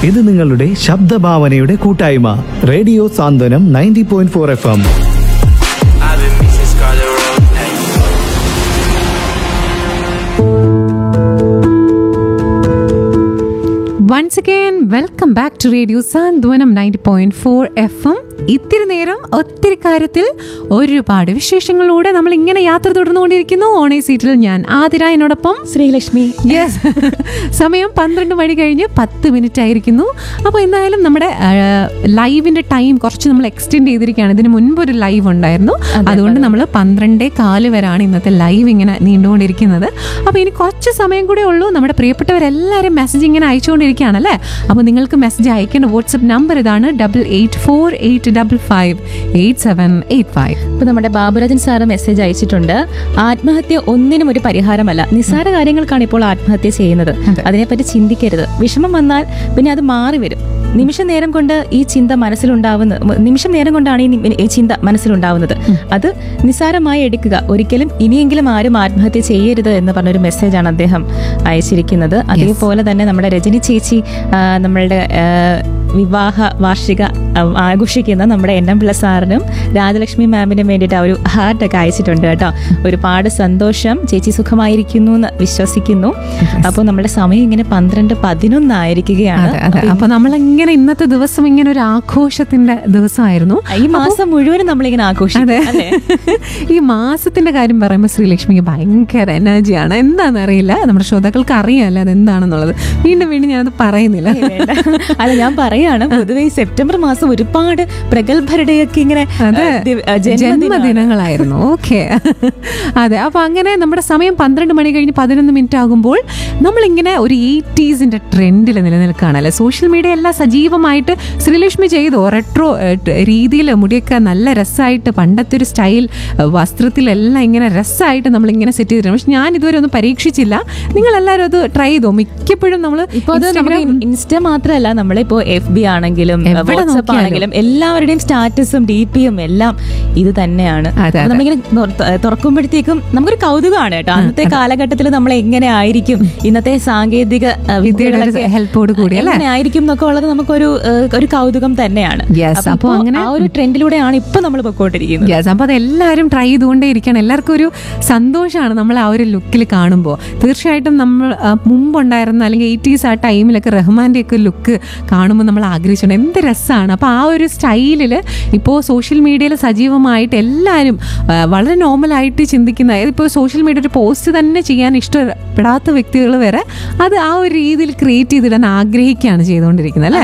ഇത് നിങ്ങളുടെ ശബ്ദഭാവനയുടെ കൂട്ടായ്മ radio Santhwanam ninety point four F M I've been missing Scarlet Road. Hey. Once again welcome back to radio Santhwanam ninety point four F M ഇത്തിരി നേരം ഒത്തിരി കാര്യത്തിൽ ഒരുപാട് വിശേഷങ്ങളിലൂടെ നമ്മൾ ഇങ്ങനെ യാത്ര തുടർന്നുകൊണ്ടിരിക്കുന്നു ഓണേ സീറ്റിൽ ഞാൻ ആതിര എന്നോടൊപ്പം ശ്രീലക്ഷ്മി യെസ് സമയം പന്ത്രണ്ട് മണി കഴിഞ്ഞ് പത്ത് മിനിറ്റ് ആയിരിക്കുന്നു അപ്പോൾ എന്തായാലും നമ്മുടെ ലൈവിന്റെ ടൈം കുറച്ച് നമ്മൾ എക്സ്റ്റെൻഡ് ചെയ്തിരിക്കുകയാണ് ഇതിന് മുൻപ് ഒരു ലൈവ് ഉണ്ടായിരുന്നു അതുകൊണ്ട് നമ്മൾ പന്ത്രണ്ടേ കാല് വരാണ് ഇന്നത്തെ ലൈവ് ഇങ്ങനെ നീണ്ടുകൊണ്ടിരിക്കുന്നത് അപ്പോൾ ഇനി കുറച്ച് സമയം കൂടെ ഉള്ളൂ നമ്മുടെ പ്രിയപ്പെട്ടവരെല്ലാവരും മെസ്സേജ് ഇങ്ങനെ അയച്ചുകൊണ്ടിരിക്കുകയാണ് അല്ലേ അപ്പോൾ നിങ്ങൾക്ക് മെസ്സേജ് അയക്കേണ്ട വാട്സപ്പ് നമ്പർ ഇതാണ് double eight four eight double five eight seven eight five ഇപ്പൊ നമ്മുടെ ബാബുരാജൻ സാറ് മെസ്സേജ് അയച്ചിട്ടുണ്ട് ആത്മഹത്യ ഒന്നിനും ഒരു പരിഹാരമല്ല നിസ്സാര കാര്യങ്ങൾക്കാണ് ഇപ്പോൾ ആത്മഹത്യ ചെയ്യുന്നത് അതിനെപ്പറ്റി ചിന്തിക്കരുത് വിഷമം വന്നാൽ പിന്നെ അത് മാറി വരും നിമിഷ നേരം കൊണ്ട് ഈ ചിന്ത മനസ്സിലുണ്ടാവുന്ന നിമിഷം നേരം കൊണ്ടാണ് ഈ നി- ഈ ചിന്ത മനസ്സിലുണ്ടാവുന്നത് അത് നിസ്സാരമായി എടുക്കുക ഒരിക്കലും ഇനിയെങ്കിലും ആരും ആത്മഹത്യ ചെയ്യരുത് എന്ന് പറഞ്ഞൊരു മെസ്സേജാണ് അദ്ദേഹം അയച്ചിരിക്കുന്നത് അതേപോലെ തന്നെ നമ്മുടെ രജനി ചേച്ചി ആ, നമ്മളുടെ ആ, വിവാഹ വാർഷിക ആ, ആഘോഷിക്കുന്ന നമ്മുടെ എൻ എം പിള്ള സാറിനും രാജലക്ഷ്മി മാമിനും വേണ്ടിയിട്ട് ആ ഒരു ഹാർട്ടൊക്കെ അയച്ചിട്ടുണ്ട് കേട്ടോ ഒരുപാട് സന്തോഷം ചേച്ചി സുഖമായിരിക്കുന്നു എന്ന് വിശ്വസിക്കുന്നു അപ്പോൾ നമ്മുടെ സമയം ഇങ്ങനെ പന്ത്രണ്ട് പതിനൊന്നായിരിക്കുകയാണ് അതെ അതെ അപ്പൊ നമ്മളിങ്ങനെ ഇന്നത്തെ ദിവസം ഇങ്ങനെ ഒരു ആഘോഷത്തിന്റെ ദിവസമായിരുന്നു ഈ മാസം മുഴുവനും നമ്മളിങ്ങനെ ആഘോഷിക്കും അതെ അല്ലേ ഈ മാസത്തിന്റെ കാര്യം പറയുമ്പോൾ ശ്രീലക്ഷ്മിക്ക് ഭയങ്കര എനർജിയാണ് എന്താണെന്ന് അറിയില്ല നമ്മുടെ ശ്രോതാക്കൾക്ക് അറിയാമല്ലോ അത് എന്താണെന്നുള്ളത് വീണ്ടും വീണ്ടും ഞാനത് പറയുന്നില്ല വേണ്ട. അല്ല ഞാൻ പറയാണ് പൊതുവെ ഈ സെപ്റ്റംബർ മാസം ഒരുപാട് പ്രഗത്ഭരുടെയൊക്കെ ഇങ്ങനെ അതെ ആ, ദിവ- ആ, ജന്മദിനമാണ്. ജന്മദിനങ്ങളായിരുന്നു ഓക്കെ അതെ അപ്പൊ അങ്ങനെ നമ്മുടെ സമയം പന്ത്രണ്ട് മണി കഴിഞ്ഞ് പതിനൊന്ന് മിനിറ്റ് ആകുമ്പോൾ നമ്മളിങ്ങനെ ഒരു എയ്റ്റീസിന്റെ ട്രെൻഡിൽ നിലനിൽക്കുകയാണ് അല്ലെ സോഷ്യൽ മീഡിയ എല്ലാം സജീവമായിട്ട് ശ്രീലക്ഷ്മി ചെയ്തു റെട്രോ രീതിയിൽ മുടിയൊക്കെ നല്ല രസമായിട്ട് പണ്ടത്തെ ഒരു സ്റ്റൈൽ വസ്ത്രത്തിലെല്ലാം ഇങ്ങനെ രസമായിട്ട് നമ്മളിങ്ങനെ സെറ്റ് ചെയ്തിട്ടുണ്ട് പക്ഷെ ഞാൻ ഇതുവരെ ഒന്നും പരീക്ഷിച്ചില്ല നിങ്ങൾ എല്ലാവരും അത് ട്രൈ ചെയ്തോ മിക്കപ്പോഴും നമ്മൾ ഇപ്പൊ അത് നമുക്ക് ഇൻസ്റ്റ മാത്രമല്ല നമ്മളിപ്പോ എഫ് ബി ആണെങ്കിലും എവിടെ വാട്സപ്പ് നോക്കിയാലും. ആണെങ്കിലും എല്ലാവരുടെയും സ്റ്റാറ്റസും ഡി പിയും എല്ലാം ഇത് തന്നെയാണ് അതെ, അപ്പൊ അതെ. നമ്മളിങ്ങനെ തുറ- തുറക്കുമ്പോഴത്തേക്കും നമുക്കൊരു കൗതുകമാണ് കേട്ടോ അന്നത്തെ കാലഘട്ടത്തിൽ നമ്മൾ എങ്ങനെ ആയിരിക്കും ഇന്നത്തെ സാങ്കേതിക ആ, വിദ്യയുടെ ഒരു വിദ്യകളൊക്കെ helpോട് കൂടി, അല്ലേ? എങ്ങനെ ആയിരിക്കും എന്നൊക്കെ ഉള്ളത് നമുക്കൊരു ആ, ഒരു കൗതുകം തന്നെയാണ് Yes, അപ്പൊ അപ്പൊ ഇപ്പൊ അങ്ങനെ- ആ ഒരു ട്രെൻഡിലൂടെയാണ് ഇപ്പൊ നമ്മൾ പൊക്കോണ്ടിരിക്കുന്നത് യെസ് അപ്പോൾ അതെല്ലാവരും ട്രൈ ചെയ്തുകൊണ്ടേ ഇരിക്കണം എല്ലാവർക്കും ഒരു സന്തോഷമാണ് നമ്മൾ ആ ഒരു ലുക്കിൽ കാണുമ്പോൾ തീർച്ചയായിട്ടും നമ്മൾ ആ, മുമ്പുണ്ടായിരുന്ന അല്ലെങ്കിൽ എയ്റ്റീസ് ആ ടൈമിലൊക്കെ റഹ്മാൻ്റെ ഒക്കെ ലുക്ക് കാണുമ്പോൾ നമ്മൾ ആഗ്രഹിച്ചിട്ടുണ്ട് എന്ത് രസമാണ് അപ്പോൾ ആ ഒരു സ്റ്റൈലിൽ ഇപ്പോൾ സോഷ്യൽ മീഡിയയിൽ സജീവമായിട്ട് എല്ലാവരും ആ, വളരെ നോർമലായിട്ട് ചിന്തിക്കുന്ന ഇപ്പോൾ സോഷ്യൽ മീഡിയ ഒരു പോസ്റ്റ് തന്നെ ചെയ്യാൻ ഇഷ്ടപ്പെടാത്ത വ്യക്തികൾ വരെ അത് ആ ഒരു രീതിയിൽ ക്രിയേറ്റ് ചെയ്തിടാൻ ആഗ്രഹിക്കുകയാണ് ചെയ്തുകൊണ്ടിരിക്കുന്നത് അല്ലേ